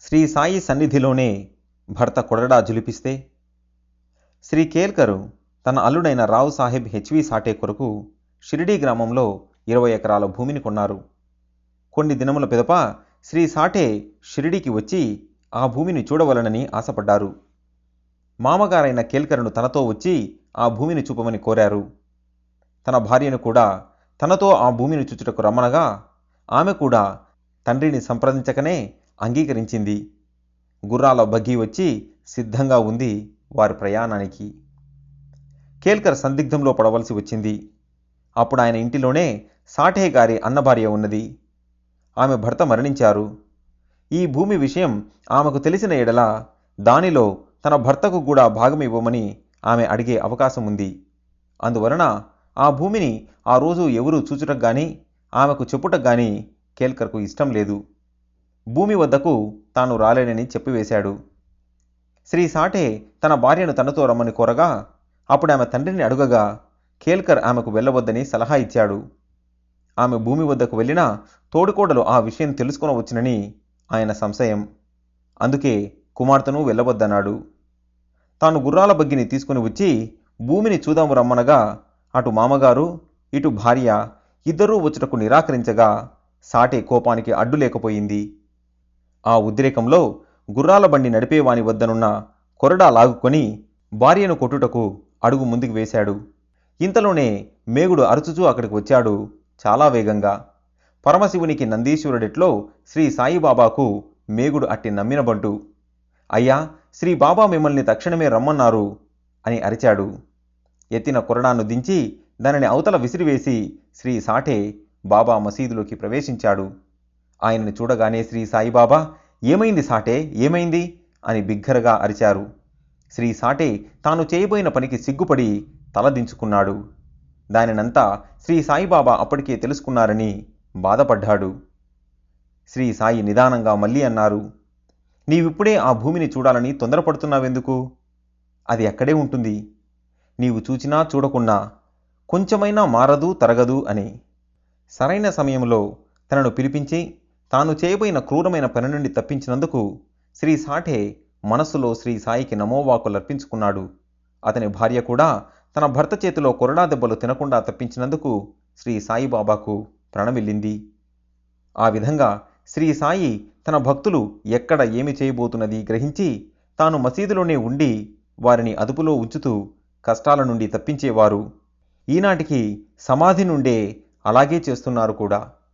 శ్రీ సాయి సన్నిధిలోనే భర్త కొరడా జులిపిస్తే శ్రీ కేల్కరు తన అల్లుడైన రావు సాహెబ్ హెచ్వి సాటే కొరకు షిరిడీ గ్రామంలో ఇరవై ఎకరాల భూమిని కొన్నారు కొన్ని దినముల పిదప శ్రీ సాటే షిరిడీకి వచ్చి ఆ భూమిని చూడవలనని ఆశపడ్డారు మామగారైన కేల్కరును తనతో వచ్చి ఆ భూమిని చూపమని కోరారు తన భార్యను కూడా తనతో ఆ భూమిని చూచుటకు రమ్మనగా ఆమె కూడా తండ్రిని సంప్రదించకనే అంగీకరించింది గుర్రాల బగ్గి వచ్చి సిద్ధంగా ఉంది వారి ప్రయాణానికి కేల్కర్ సందిగ్ధంలో పడవలసి వచ్చింది అప్పుడు ఆయన ఇంటిలోనే సాఠే గారి అన్నభార్య ఉన్నది ఆమె భర్త మరణించారు ఈ భూమి విషయం ఆమెకు తెలిసిన ఎడల దానిలో తన భర్తకు కూడా భాగం ఇవ్వమని ఆమె అడిగే అవకాశం ఉంది అందువలన ఆ భూమిని ఆ రోజు ఎవరూ చూచుటకు గాని ఆమెకు చెప్పుటకు గాని కేల్కర్కు ఇష్టం లేదు భూమి వద్దకు తాను రాలేనని చెప్పివేశాడు శ్రీ సాటే తన భార్యను తనతో రమ్మని కోరగా అప్పుడు ఆమె తండ్రిని అడుగగా కేల్కర్ ఆమెకు వెళ్ళవద్దని సలహా ఇచ్చాడు ఆమె భూమి వద్దకు వెళ్ళినా తోడుకోడలు ఆ విషయం తెలుసుకొనవచ్చునని ఆయన సంశయం అందుకే కుమార్తెను వెళ్ళవద్దన్నాడు తాను గుర్రాల బగ్గిని తీసుకుని వచ్చి భూమిని చూదాము రమ్మనగా అటు మామగారు ఇటు భార్య ఇద్దరూ వచ్చుటకు నిరాకరించగా సాటే కోపానికి అడ్డు లేకపోయింది ఆ ఉద్రేకంలో గుర్రాల బండి నడిపేవాని వద్దనున్న కొరడా లాగుకొని భార్యను కొట్టుటకు అడుగు ముందుకు వేశాడు ఇంతలోనే మేగుడు అరుచుచూ అక్కడికి వచ్చాడు చాలా వేగంగా పరమశివునికి నందీశ్వరుడిట్లో శ్రీ సాయిబాబాకు మేగుడు అట్టి నమ్మిన బంటు అయ్యా శ్రీ బాబా మిమ్మల్ని తక్షణమే రమ్మన్నారు అని అరిచాడు ఎత్తిన కొరడాను దించి దానిని అవతల విసిరివేసి శ్రీ సాఠే బాబా మసీదులోకి ప్రవేశించాడు ఆయనను చూడగానే శ్రీ సాయిబాబా ఏమైంది సాటే ఏమైంది అని బిగ్గరగా అరిచారు శ్రీ సాటే తాను చేయబోయిన పనికి సిగ్గుపడి తలదించుకున్నాడు దానినంతా శ్రీ సాయిబాబా అప్పటికే తెలుసుకున్నారని బాధపడ్డాడు శ్రీ సాయి నిదానంగా మళ్ళీ అన్నారు నీవిప్పుడే ఆ భూమిని చూడాలని తొందరపడుతున్నావెందుకు అది అక్కడే ఉంటుంది నీవు చూచినా చూడకున్నా కొంచెమైనా మారదు తరగదు అని సరైన సమయంలో తనను పిలిపించి తాను చేయబోయిన క్రూరమైన పని నుండి తప్పించినందుకు శ్రీ సాఠే మనస్సులో శ్రీ సాయికి నమోవాకులర్పించుకున్నాడు అతని భార్య కూడా తన భర్త చేతిలో కొరడా దెబ్బలు తినకుండా తప్పించినందుకు శ్రీ సాయిబాబాకు ప్రణమిల్లింది ఆ విధంగా శ్రీ సాయి తన భక్తులు ఎక్కడ ఏమి చేయబోతున్నది గ్రహించి తాను మసీదులోనే ఉండి వారిని అదుపులో ఉంచుతూ కష్టాల నుండి తప్పించేవారు ఈనాటికి సమాధి నుండే అలాగే చేస్తున్నారు కూడా